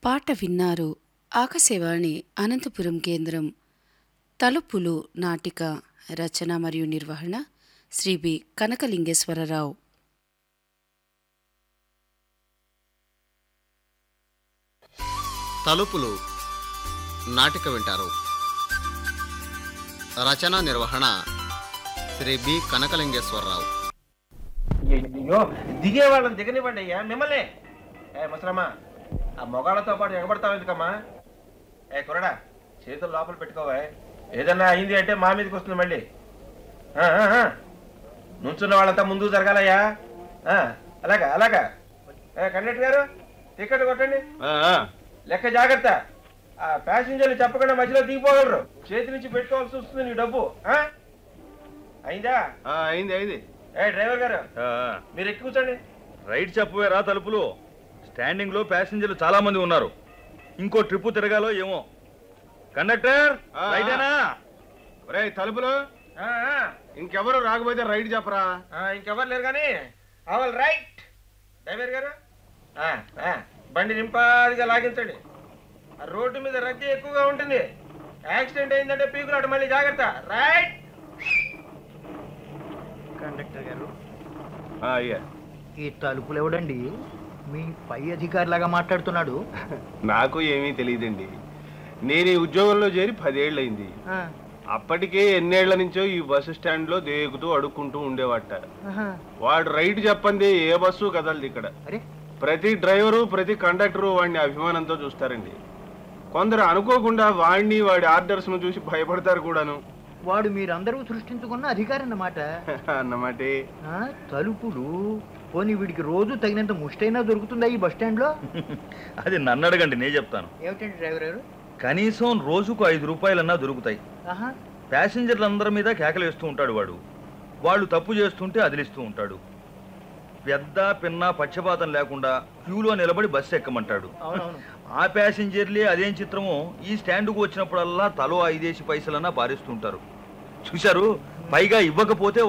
పాట విన్నారు ఆకాశవాణి అనంతపురం కేంద్రం తలుపులు నాటిక రచన మరియు నిర్వహణ శ్రీ బి కనకలింగేశ్వరరావు తలుపులు నాటిక వింటారు రచన నిర్వహణ శ్రీ బి కనకలింగేశ్వరరావు అయ్యో దిగే వాళ్ళని దిగనివ్వండి అయ్యా మిమ్మల్ని ఏ ముసలమ్మా ఆ మొగాళ్ళతో పాటు ఎగబడతావు ఎందుకమ్మా ఏ కురడా చేతులు లోపల పెట్టుకోవా ఏదన్నా అయింది అంటే మా మీదకి వస్తుంది మళ్ళీ ఆ, ఆ, ఆ. నుంచున్న వాళ్ళంతా ముందుకు జరగాలయ్యా ఆ, అలాగా అలాగా ఏ కండక్టర్ గారు టికెట్ కొట్టండి లెక్క జాగ్రత్త ఆ ప్యాసింజర్లు చెప్పకుండా మధ్యలో దిగిపోగలరు చేతి నుంచి పెట్టుకోవాల్సి వస్తుంది నీ డబ్బు ఆ? అయిందా ఆ, అయింది అయింది ఏ డ్రైవర్ గారు ఆ, మీరు ఎక్కి కూర్చోండి రైట్ చెప్పవే రా తలుపులు స్టాండింగ్ లో ప్యాసింజర్లు చాలా మంది ఉన్నారు ఇంకో ట్రిప్పు తిరగాలో ఏమో కండక్టర్ రైటేనా ఒరేయ్ తలుపులు ఆ, ఆ. ఇంకెవరు రాకపోతే రైట్ చెప్పరా ఆ, ఇంకెవరు లేరు కానీ ఆవల్ రైట్ డ్రైవర్ గారు ఆ, ఆ, బండి నింపాదిగా లాగించండి ఆ రోడ్డు మీద రద్దీ ఎక్కువగా ఉంటుంది యాక్సిడెంట్ అయిందంటే పీకులాట మళ్ళీ జాగ్రత్త రైట్ కండక్టర్ గారు ఆ, అయ్యా ఈ తలుపులు ఎవడండి మీ పై అధికారిలాగా మాట్లాడుతున్నాడు నాకు ఏమీ తెలియదండి నేను ఈ ఉద్యోగంలో చేరి పదేళ్ళయింది ఆ, అప్పటికే ఎన్నేళ్ల నుంచో ఈ బస్సు స్టాండ్ లో దేగుతూ అడుక్కుంటూ ఉండేవాట ఆహా. వాడు రైట్ చెప్పండి ఏ బస్సు కదలదు ఇక్కడ అరే ప్రతి డ్రైవరు ప్రతి కండక్టరు వాడిని అభిమానంతో చూస్తారండి కొందరు అనుకోకుండా వాడిని వాడి ఆర్డర్స్ ను చూసి భయపడతారు కూడాను వాడు మీరందరూ సృష్టించుకున్న అధికారి అన్నమాట అన్నమాటే ఆ, తలుపులు పోనీ వీడికి రోజు తగినంత ముష్టైనా దొరుకుతుందా ఈ బస్ స్టాండ్ లో అది నన్ను అడగండి నేను చెప్తాను ఏమిటండి డ్రైవర్ గారు కనీసం రోజుకు ఐదు రూపాయలన్నా దొరుకుతాయి ఆహా ప్యాసింజర్లందరి మీద కేకలు వేస్తూ ఉంటాడు వాడు వాళ్ళు తప్పు చేస్తుంటే అదిలిస్తూ ఉంటాడు పెద్ద పిన్న పక్షపాతం లేకుండా క్యూలో నిలబడి బస్సు ఎక్కమంటాడు అవునవును ఆ ప్యాసింజర్లే అదేం చిత్రమో ఈ స్టాండ్కు వచ్చినప్పుడల్లా తలో ఐదేసి పైసలన్నా పారిస్తుంటారు చూశారు పైగా ఇవ్వకపోతే